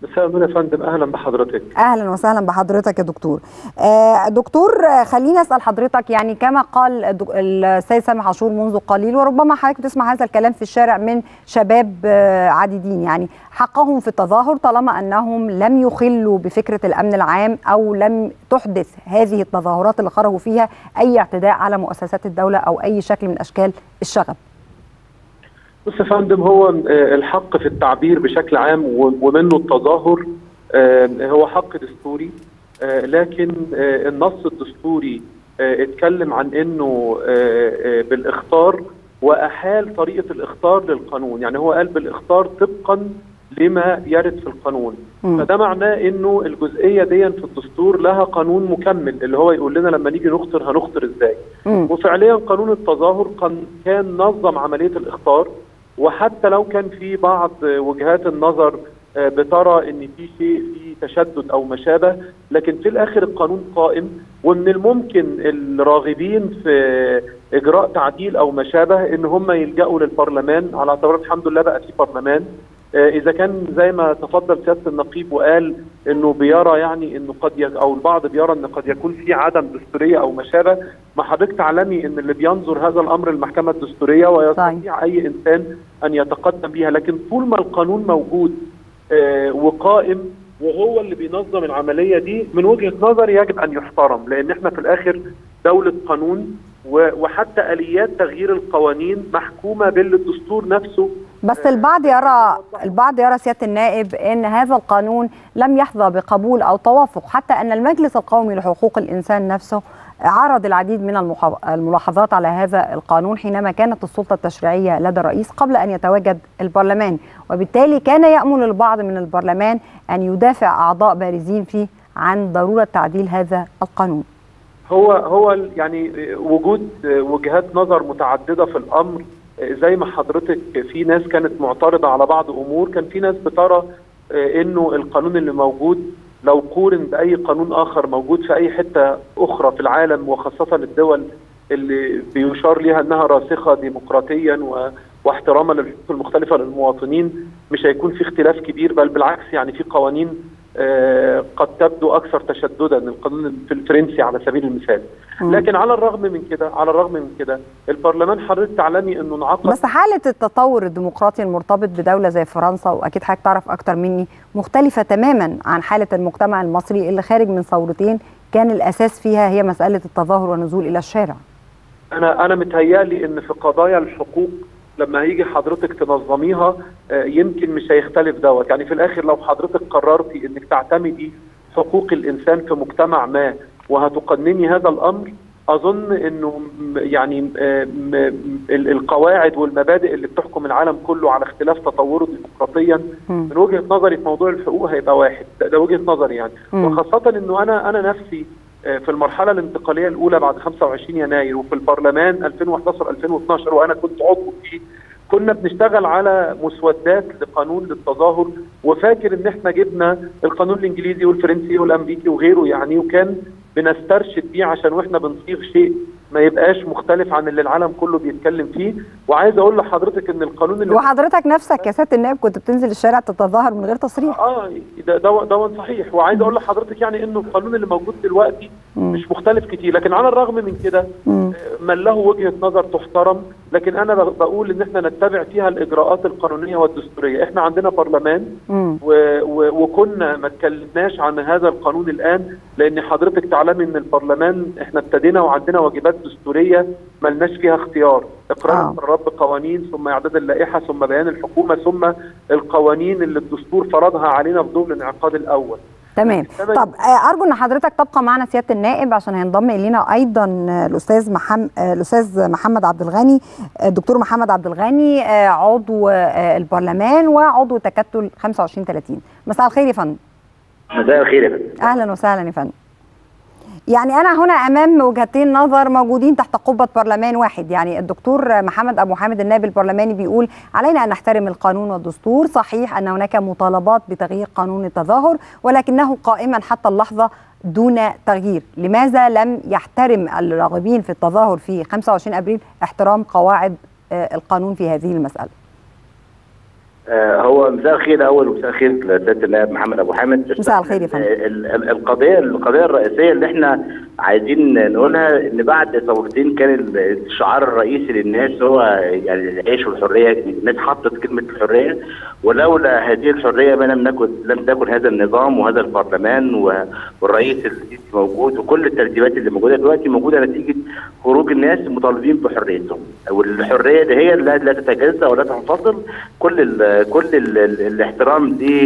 مساء النور يا فندم اهلا بحضرتك اهلا وسهلا بحضرتك يا دكتور آه دكتور خليني اسال حضرتك يعني كما قال السيد سامح عاشور منذ قليل وربما حضرتك بتسمع هذا الكلام في الشارع من شباب آه عديدين يعني حقهم في التظاهر طالما انهم لم يخلوا بفكره الامن العام او لم تحدث هذه التظاهرات اللي خرجوا فيها اي اعتداء على مؤسسات الدوله او اي شكل من اشكال الشغب بص يا فندم هو الحق في التعبير بشكل عام ومنه التظاهر هو حق دستوري لكن النص الدستوري اتكلم عن انه بالاخطار واحال طريقه الاخطار للقانون يعني هو قال بالاخطار طبقا لما يرد في القانون م. فده معناه انه الجزئيه دي في الدستور لها قانون مكمل اللي هو يقول لنا لما نيجي نخطر هنخطر ازاي م. وفعليا قانون التظاهر كان نظم عمليه الاخطار وحتى لو كان في بعض وجهات النظر بترى ان في شيء في تشدد او ما شابه لكن في الاخر القانون قائم ومن الممكن الراغبين في اجراء تعديل او ما شابه ان هم يلجأوا للبرلمان على اعتبار الحمد لله بقى في برلمان اذا كان زي ما تفضل سياده النقيب وقال انه بيرى يعني انه قد يك او البعض بيرى ان قد يكون في عدم دستوريه او ما شابه ما حضرتك تعلمي ان اللي بينظر هذا الامر المحكمه الدستوريه ويستطيع اي انسان ان يتقدم بها لكن طول ما القانون موجود آه وقائم وهو اللي بينظم العمليه دي من وجهه نظري يجب ان يحترم لان احنا في الاخر دوله قانون وحتى اليات تغيير القوانين محكومه بالدستور نفسه بس البعض يرى البعض يرى سياده النائب ان هذا القانون لم يحظى بقبول او توافق حتى ان المجلس القومي لحقوق الانسان نفسه عرض العديد من الملاحظات على هذا القانون حينما كانت السلطه التشريعيه لدى الرئيس قبل ان يتواجد البرلمان وبالتالي كان يامل البعض من البرلمان ان يدافع اعضاء بارزين فيه عن ضروره تعديل هذا القانون هو هو يعني وجود وجهات نظر متعدده في الامر زي ما حضرتك في ناس كانت معترضه على بعض امور كان في ناس بترى انه القانون اللي موجود لو قورن باي قانون اخر موجود في اي حته اخرى في العالم وخاصه الدول اللي بيشار ليها انها راسخه ديمقراطيا و... واحتراما للحقوق المختلفه للمواطنين مش هيكون في اختلاف كبير بل بالعكس يعني في قوانين آه قد تبدو اكثر تشددا القانون الفرنسي على سبيل المثال لكن على الرغم من كده على الرغم من كده البرلمان حضرتك تعلمي انه انعقد بس حاله التطور الديمقراطي المرتبط بدوله زي فرنسا واكيد حضرتك تعرف اكتر مني مختلفه تماما عن حاله المجتمع المصري اللي خارج من ثورتين كان الاساس فيها هي مساله التظاهر والنزول الى الشارع انا انا متهيالي ان في قضايا الحقوق لما هيجي حضرتك تنظميها يمكن مش هيختلف دوت يعني في الاخر لو حضرتك قررتي انك تعتمدي حقوق الانسان في مجتمع ما وهتقنني هذا الامر اظن انه يعني القواعد والمبادئ اللي بتحكم العالم كله على اختلاف تطوره ديمقراطيا من وجهه نظري في موضوع الحقوق هيبقى واحد ده, ده وجهه نظري يعني وخاصه انه انا انا نفسي في المرحله الانتقاليه الاولى بعد 25 يناير وفي البرلمان 2011 2012 وانا كنت عضو فيه كنا بنشتغل على مسودات لقانون للتظاهر وفاكر ان احنا جبنا القانون الانجليزي والفرنسي والامريكي وغيره يعني وكان بنسترشد بيه عشان واحنا بنصيغ شيء ما يبقاش مختلف عن اللي العالم كله بيتكلم فيه وعايز اقول لحضرتك ان القانون اللي وحضرتك نفسك يا سياده النائب كنت بتنزل الشارع تتظاهر من غير تصريح اه ده ده, ده صحيح وعايز اقول لحضرتك يعني انه القانون اللي موجود دلوقتي مم. مش مختلف كتير لكن على الرغم من كده من له وجهه نظر تحترم لكن انا بقول ان احنا نتبع فيها الاجراءات القانونيه والدستوريه احنا عندنا برلمان و و وكنا ما اتكلمناش عن هذا القانون الان لان حضرتك تعلمي ان البرلمان احنا ابتدينا وعندنا واجبات دستوريه ملناش فيها اختيار اقرار القرارات بقوانين ثم اعداد اللائحه ثم بيان الحكومه ثم القوانين اللي الدستور فرضها علينا بدون الانعقاد الاول تمام طب ارجو ان حضرتك تبقى معنا سياده النائب عشان هينضم الينا ايضا الاستاذ محمد الاستاذ محمد عبد الغني الدكتور محمد عبد الغني عضو البرلمان وعضو تكتل 25 30 مساء الخير يا فندم مساء الخير يا فندم اهلا وسهلا يا فندم يعني انا هنا امام وجهتين نظر موجودين تحت قبه برلمان واحد يعني الدكتور محمد ابو حامد النائب البرلماني بيقول علينا ان نحترم القانون والدستور صحيح ان هناك مطالبات بتغيير قانون التظاهر ولكنه قائما حتى اللحظه دون تغيير لماذا لم يحترم الراغبين في التظاهر في 25 ابريل احترام قواعد القانون في هذه المساله آه، هو مساء الخير اول ومساء الخير لسياده النائب محمد ابو حامد مساء الخير يا فندم. ال- ال- القضيه القضيه الرئيسيه اللي احنا عايزين نقولها ان بعد ثورتين كان ال- الشعار الرئيسي للناس هو يعني العيش والحريه الناس حطت كلمه الحريه ولولا هذه الحريه ما لم نكن لم تكن هذا النظام وهذا البرلمان و- والرئيس السيسي موجود وكل الترتيبات اللي موجوده دلوقتي موجوده نتيجه خروج الناس مطالبين بحريتهم والحريه اللي هي لا, لا تتجزا ولا تنفصل كل ال كل ال ال الاحترام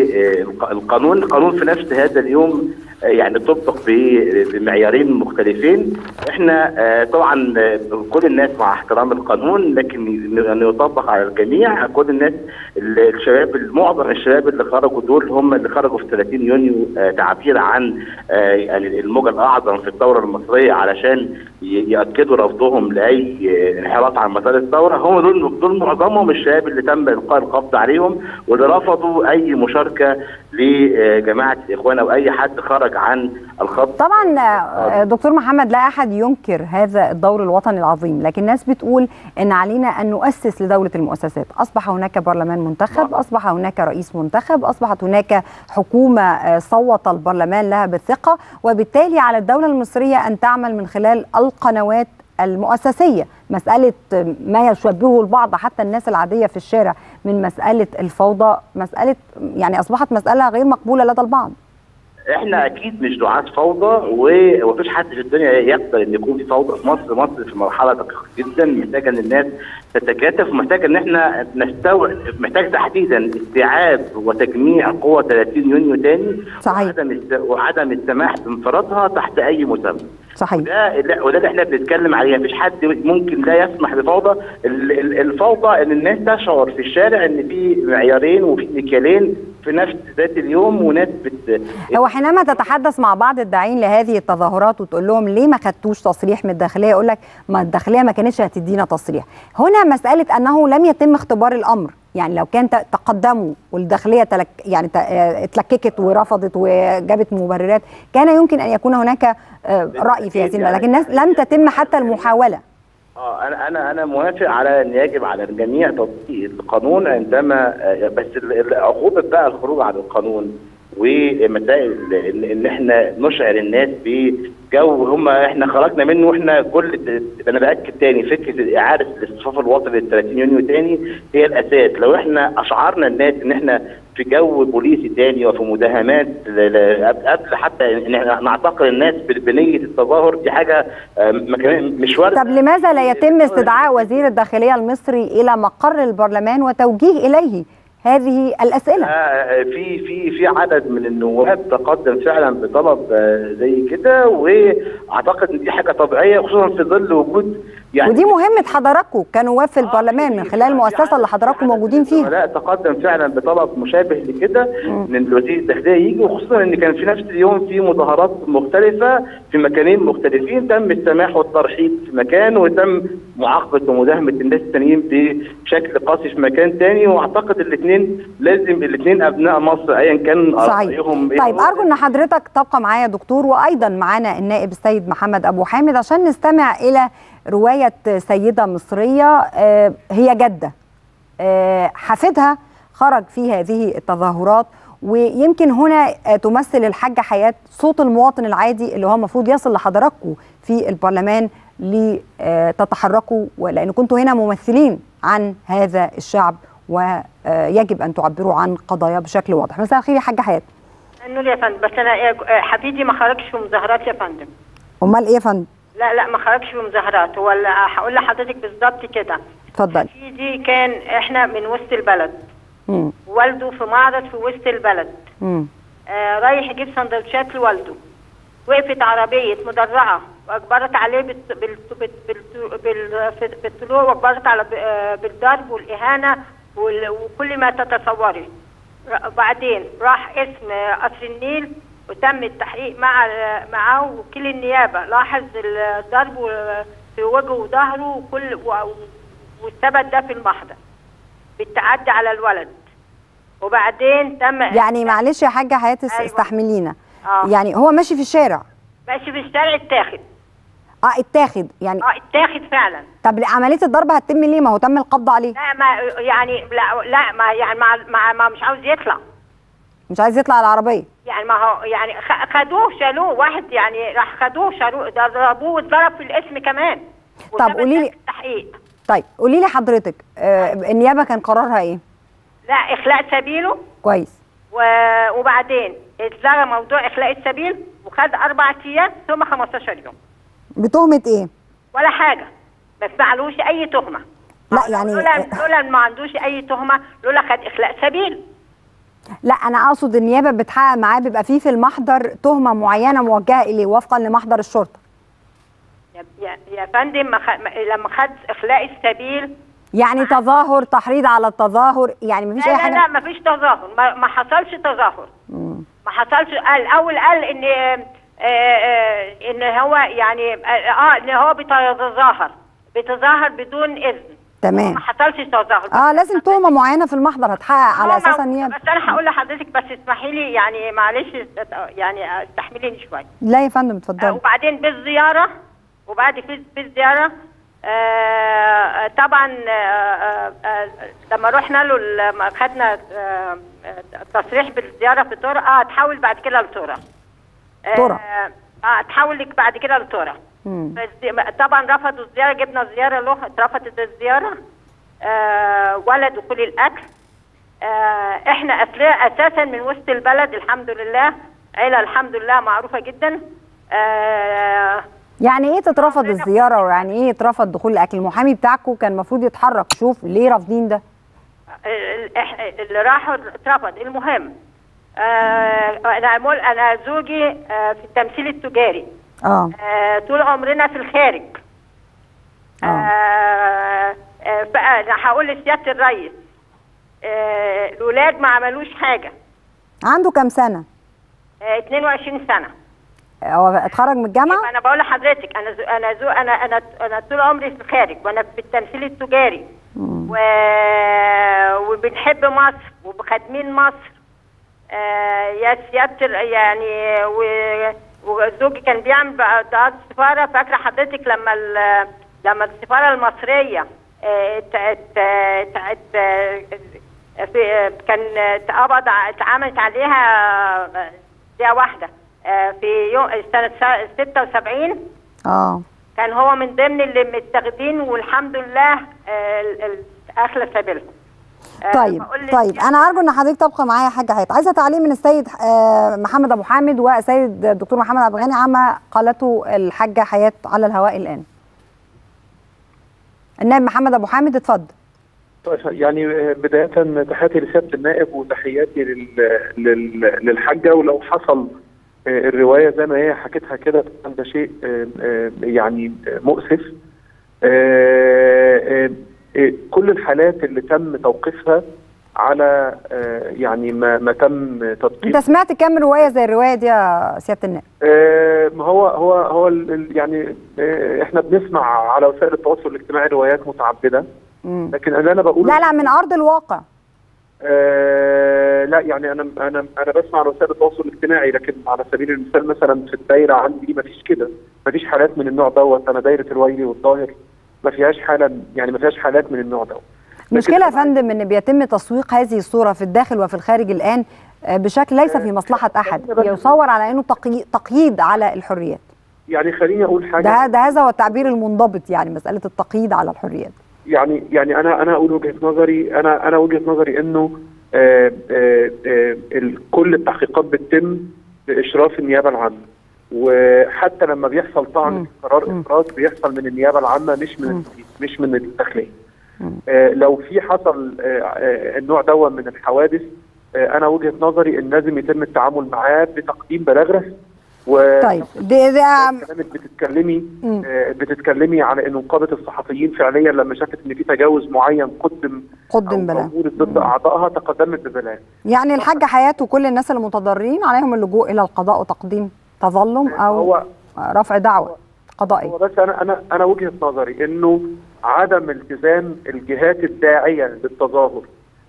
للقانون القانون في نفس هذا اليوم آه، يعني طبق ب- بمعيارين مختلفين احنا آه، طبعا آه، كل الناس مع احترام القانون لكن انه يطبق على الجميع كل الناس ال- الشباب معظم الشباب اللي خرجوا دول هم اللي خرجوا في 30 يونيو آه، تعبير عن آه، يعني الموجه الاعظم في الثوره المصريه علشان ي- ياكدوا رفضهم لاي آه، انحراف عن مسار الثوره هم دول دول معظمهم الشباب اللي تم القاء القبض عليهم واللي رفضوا اي مشاركه لجماعه الاخوان او اي حد خرج عن الخط طبعا آه، دكتور محمد لا احد ينكر هذا الدور الوطني العظيم لكن الناس بتقول ان علينا ان نؤسس لدوله المؤسسات اصبح هناك برلمان منتخب اصبح هناك رئيس منتخب اصبحت هناك حكومه آه، صوت البرلمان لها بالثقه وبالتالي على الدوله المصريه ان تعمل من خلال القنوات المؤسسيه مساله آه، ما يشبهه البعض حتى الناس العاديه في الشارع من مساله الفوضى مساله يعني اصبحت مساله غير مقبوله لدى البعض احنا اكيد مش دعاة فوضى و- ومفيش حد في الدنيا يقدر ان يكون في فوضى في مصر، مصر في مرحله دقيقه جدا محتاجه ان الناس تتكاتف ومحتاجه ان احنا نستوعب محتاج تحديدا استيعاب وتجميع قوى 30 يونيو تاني صحيح. وعدم الس- وعدم السماح بانفرادها تحت اي مسمى. صحيح وده ده- وده اللي احنا بنتكلم عليه مفيش حد ممكن لا يسمح بفوضى ال- ال- الفوضى ان الناس تشعر في الشارع ان في معيارين وفي مكيالين في نفس ذات اليوم وناس بت هو حينما تتحدث مع بعض الداعين لهذه التظاهرات وتقول لهم ليه ما خدتوش تصريح من الداخليه يقول لك ما الداخليه ما كانتش هتدينا تصريح هنا مساله انه لم يتم اختبار الامر يعني لو كان ت- تقدموا والداخليه تلك يعني ت- آه، اتلككت ورفضت وجابت مبررات كان يمكن ان يكون هناك آه، راي في هذه المسألة. لكن الناس لم تتم حتى المحاوله اه انا انا انا موافق على ان يجب على الجميع تطبيق القانون عندما آه، بس ال- ال- عقوبه بقى الخروج عن القانون ومسائل ان ان احنا نشعر الناس بجو هم احنا خرجنا منه واحنا كل انا باكد تاني فكره اعاده الاصطفاف الوطني لل 30 يونيو تاني هي الاساس لو احنا اشعرنا الناس ان احنا في جو بوليسي تاني وفي مداهمات ل- ل- قبل قبل حتى ان احنا نعتقل الناس ب- بنيه التظاهر دي حاجه آه، ما كان- مش وارده طب لماذا لا يتم استدعاء وزير الداخليه المصري الى مقر البرلمان وتوجيه اليه هذه الاسئله آه، في في في عدد من النواب تقدم فعلا بطلب آه، زي كده واعتقد ان دي حاجه طبيعيه خصوصا في ظل وجود يعني ودي مهمه حضراتكم كنواب في البرلمان من خلال المؤسسه اللي حضراتكم موجودين فيها لا تقدم فعلا بطلب مشابه لكده ان الوزير الداخليه يجي وخصوصا ان كان في نفس اليوم في مظاهرات مختلفه في مكانين مختلفين تم السماح والترحيب في مكان وتم معاقبه ومداهمه الناس التانيين بشكل قاسي في مكان تاني واعتقد الاثنين لازم الاثنين ابناء مصر ايا كان صحيح رايهم إيه طيب هو. ارجو ان حضرتك تبقى معايا يا دكتور وايضا معانا النائب السيد محمد ابو حامد عشان نستمع الى روايه سيده مصريه آه، هي جده آه، حفيدها خرج في هذه التظاهرات ويمكن هنا آه، تمثل الحاجه حياه صوت المواطن العادي اللي هو المفروض يصل لحضراتكم في البرلمان لتتحركوا لان كنتوا هنا ممثلين عن هذا الشعب ويجب ان تعبروا عن قضايا بشكل واضح مساء الخير يا حاجه حياه النور يا فندم بس انا إيه، آه، حفيدي ما خرجش في مظاهرات يا فندم امال ايه يا فندم لا لا ما خرجش في مظاهرات هو اللي هقول لحضرتك بالظبط كده اتفضل حفيدي كان احنا من وسط البلد مم. والده في معرض في وسط البلد مم. آه رايح يجيب سندوتشات لوالده وقفت عربية مدرعة وأجبرت عليه بالت... بالت... بالت... بالت... بال... في- بالطلوع وأجبرت على ب- آه، بالضرب والإهانة وال... وكل ما تتصوري ر- بعدين راح اسم آه، قصر النيل وتم التحقيق مع معاه وكيل النيابة لاحظ الضرب و- في وجهه وظهره وكل و... والثبت ده في المحضر بالتعدي على الولد وبعدين تم يعني معلش يا حاجه حياه أيوة. استحملينا آه. يعني هو ماشي في الشارع ماشي في الشارع اتاخد اه اتاخد يعني اه اتاخد فعلا طب عمليه الضرب هتتم ليه ما هو تم القبض عليه لا ما يعني لا لا ما يعني ما, ما, ما مش عاوز يطلع مش عايز يطلع على العربيه يعني ما هو يعني خ- خدوه شالوه واحد يعني راح خدوه شالوه ضربوه واتضرب في الاسم كمان طب وتم قولي لي- التحقيق طيب قولي لي حضرتك آه النيابه كان قرارها ايه لا اخلاء سبيله كويس و- وبعدين اتلغى موضوع اخلاء السبيل وخد اربع ايام ثم 15 يوم بتهمه ايه ولا حاجه ما اسمعلوش اي تهمه لا يعني لولا لولا ما عندوش اي تهمه لولا خد اخلاء سبيل لا انا اقصد النيابه بتحقق معاه بيبقى فيه في المحضر تهمه معينه موجهه اليه وفقا لمحضر الشرطه يا, يا, يا فندم ما خ... ما- لما خد اخلاء السبيل يعني تظاهر تحريض على التظاهر يعني مفيش لا اي لا حاجه لا ما فيش تظاهر ما, ما حصلش تظاهر ما حصلش قال الاول قال ان آه، آه، ان هو يعني اه ان هو بيتظاهر بيتظاهر بدون اذن تمام. ما حصلش تظاهر اه لازم تهمه معينه في المحضر هتحقق على هو اساسها موجود. النيابه بس انا هقول لحضرتك بس اسمحي لي يعني معلش يعني استحمليني شويه لا يا فندم آه، اتفضلي وبعدين بالزياره وبعد في بالزياره آه، طبعا آه، آه، آه، لما رحنا له لما خدنا آه، آه، تصريح بالزياره في تورا اه تحول بعد كده لتورا آه، تورا. اه تحول لك بعد كده لتورا مم. بس طبعا رفضوا الزياره جبنا زياره له اترفضت الزياره آه ولا دخول الاكل آه احنا أسلا- اساسا من وسط البلد الحمد لله عيله الحمد لله معروفه جدا آه يعني ايه تترفض الزياره ويعني ايه يترفض دخول الاكل المحامي بتاعكم كان المفروض يتحرك يشوف ليه رافضين ده ال- إح- اللي راحوا اترفض المهم آه انا مول انا زوجي آه في التمثيل التجاري اه آه طول عمرنا في الخارج آه. آه آه بقى انا هقول لسياده الرئيس آه الولاد ما عملوش حاجه عنده كام سنه آه 22 سنه هو اتخرج من الجامعه انا بقول لحضرتك انا زو انا زو انا انا انا طول عمري في الخارج وانا في التمثيل التجاري و... وبنحب مصر وبخادمين مصر آه يا سياده ال- يعني و... وزوجي كان بيعمل بقى السفاره فاكره حضرتك لما ال... لما السفاره المصريه آه، ات... ات... ات... ات... في كان اتقبض ع- اتعملت عليها دقيقه واحده آه، في يوم سنه 76 اه كان هو من ضمن اللي متاخدين والحمد لله آه، ال- ال- اخلى سبيلهم آه، طيب بقول لك طيب انا ارجو ان حضرتك تبقى معايا يا حاجه حياه عايزه تعليق من السيد آه، محمد ابو حامد والسيد الدكتور محمد عبد الغني عما قالته الحاجه حياه على الهواء الان النائب محمد ابو حامد اتفضل يعني بداية تحياتي لسيادة النائب وتحياتي لل... لل... للحاجة ولو حصل الرواية زي ما هي حكيتها كده طبعا ده شيء يعني مؤسف كل الحالات اللي تم توقيفها على يعني ما, ما تم تدقيق انت سمعت كام روايه زي الروايه دي يا سياده النائب آه، ما هو هو هو ال- ال- يعني آه، احنا بنسمع على وسائل التواصل الاجتماعي روايات متعدده مم. لكن اللي انا بقوله لا لا من ارض الواقع آه لا يعني انا انا انا بسمع على وسائل التواصل الاجتماعي لكن على سبيل المثال مثلا في الدايره عندي ما فيش كده ما فيش حالات من النوع دوت انا دايره الويلي والظاهر ما فيهاش حاله يعني ما فيهاش حالات من النوع دوت المشكله يا فندم ان بيتم تسويق هذه الصوره في الداخل وفي الخارج الان آه، بشكل ليس في مصلحه احد يصور على انه تقي- تقييد على الحريات يعني خليني اقول حاجه ده ده هذا هو التعبير المنضبط يعني مساله التقييد على الحريات يعني يعني انا انا اقول وجهه نظري انا انا وجهه نظري انه آه آه آه ال- كل التحقيقات بتتم باشراف النيابه العامه وحتى لما بيحصل طعن مم. في قرار مم. افراج بيحصل من النيابه العامه مش من مم. التنفيذ، مش من الداخليه مم. آه لو في حصل آه آه النوع ده من الحوادث آه انا وجهه نظري ان لازم يتم التعامل معاه بتقديم بلاغ رسمي و طيب ده ده كلامك بتتكلمي مم. آه، بتتكلمي على ان نقابه الصحفيين فعليا لما شافت ان في تجاوز معين قدم قدم أو بلاغ موجود ضد اعضائها تقدمت ببلاغ يعني الحاجه حياه وكل الناس المتضررين عليهم اللجوء الى القضاء وتقديم تظلم او هو رفع دعوه قضائيه هو بس انا انا انا وجهه نظري انه عدم التزام الجهات الداعيه للتظاهر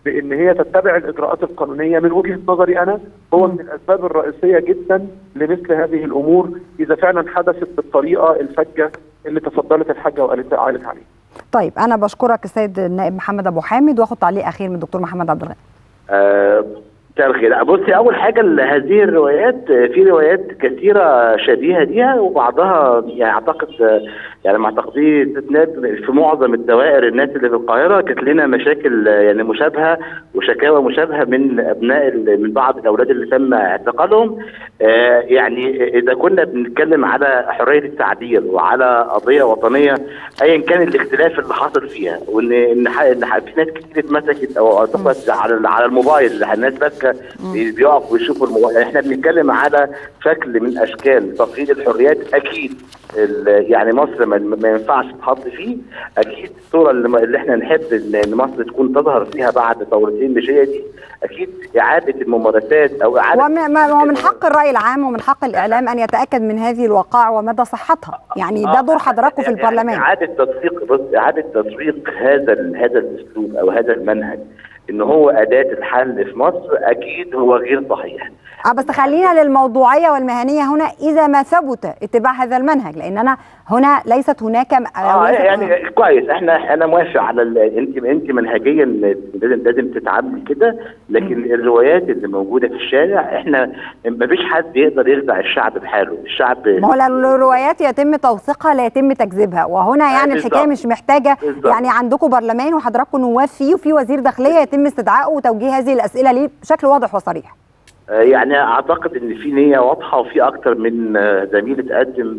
بان هي تتبع الاجراءات القانونيه من وجهه نظري انا هو من الاسباب الرئيسيه جدا لمثل هذه الامور اذا فعلا حدثت بالطريقه الفجه اللي تفضلت الحاجه وقالت قالت عليها. طيب انا بشكرك السيد النائب محمد ابو حامد واخد تعليق اخير من الدكتور محمد عبد الغني. آه مساء الخير بصي اول حاجه هذه الروايات في روايات كثيره شبيهه ليها وبعضها يعني اعتقد يعني مع تقدير في معظم الدوائر الناس اللي في القاهره كانت لنا مشاكل يعني مشابهه وشكاوى مشابهه من ابناء من بعض الاولاد اللي تم اعتقالهم آه يعني اذا كنا بنتكلم على حريه التعبير وعلى قضيه وطنيه ايا كان الاختلاف اللي حاصل فيها وان ان في ناس كتير اتمسكت او اعتقلت على على الموبايل الناس ماسكه بيقف ويشوفوا الموبايل احنا بنتكلم على شكل من اشكال تقييد الحريات اكيد يعني مصر ما ينفعش تتحط فيه اكيد الصوره اللي احنا نحب ان مصر تكون تظهر فيها بعد ثورتين مشيه دي اكيد اعاده الممارسات او اعاده ومن حق الراي العام ومن حق الاعلام ان يتاكد من هذه الوقائع ومدى صحتها يعني ده دور حضراتكم في البرلمان يعني اعاده تسويق بص اعاده تسويق هذا هذا الاسلوب او هذا المنهج ان هو اداه الحل في مصر اكيد هو غير صحيح اه بس خلينا للموضوعيه والمهنيه هنا اذا ما ثبت اتباع هذا المنهج لاننا هنا ليست هناك اه يعني هنا. كويس احنا انا موافق على انت انت منهجيا لازم لازم تتعامل كده لكن م. الروايات اللي موجوده في الشارع احنا ما فيش حد يقدر يخدع الشعب بحاله الشعب ما هو الروايات يتم توثيقها لا يتم تكذيبها وهنا يعني آه الحكايه مش محتاجه بالزبط. يعني عندكم برلمان وحضراتكم نواب فيه وفي وزير داخليه يتم استدعائه وتوجيه هذه الاسئله ليه بشكل واضح وصريح يعني اعتقد ان في نيه واضحه وفي اكتر من زميل اتقدم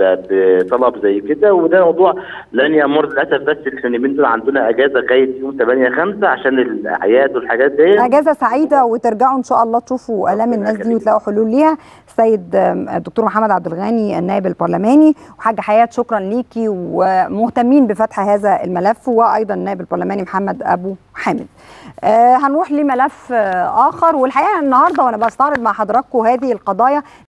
بطلب زي كده وده موضوع لن يمر للاسف بس اليومين دول عندنا اجازه لغايه يوم 8 5 عشان الاعياد والحاجات دي اجازه سعيده وترجعوا ان شاء الله تشوفوا الام الناس دي وتلاقوا حلول ليها السيد الدكتور محمد عبد الغني النائب البرلماني وحاج حياه شكرا ليكي ومهتمين بفتح هذا الملف وايضا النائب البرلماني محمد ابو حامد آه هنروح لملف آه اخر والحقيقه النهارده وانا بستعرض مع حضراتكم هذه القضايا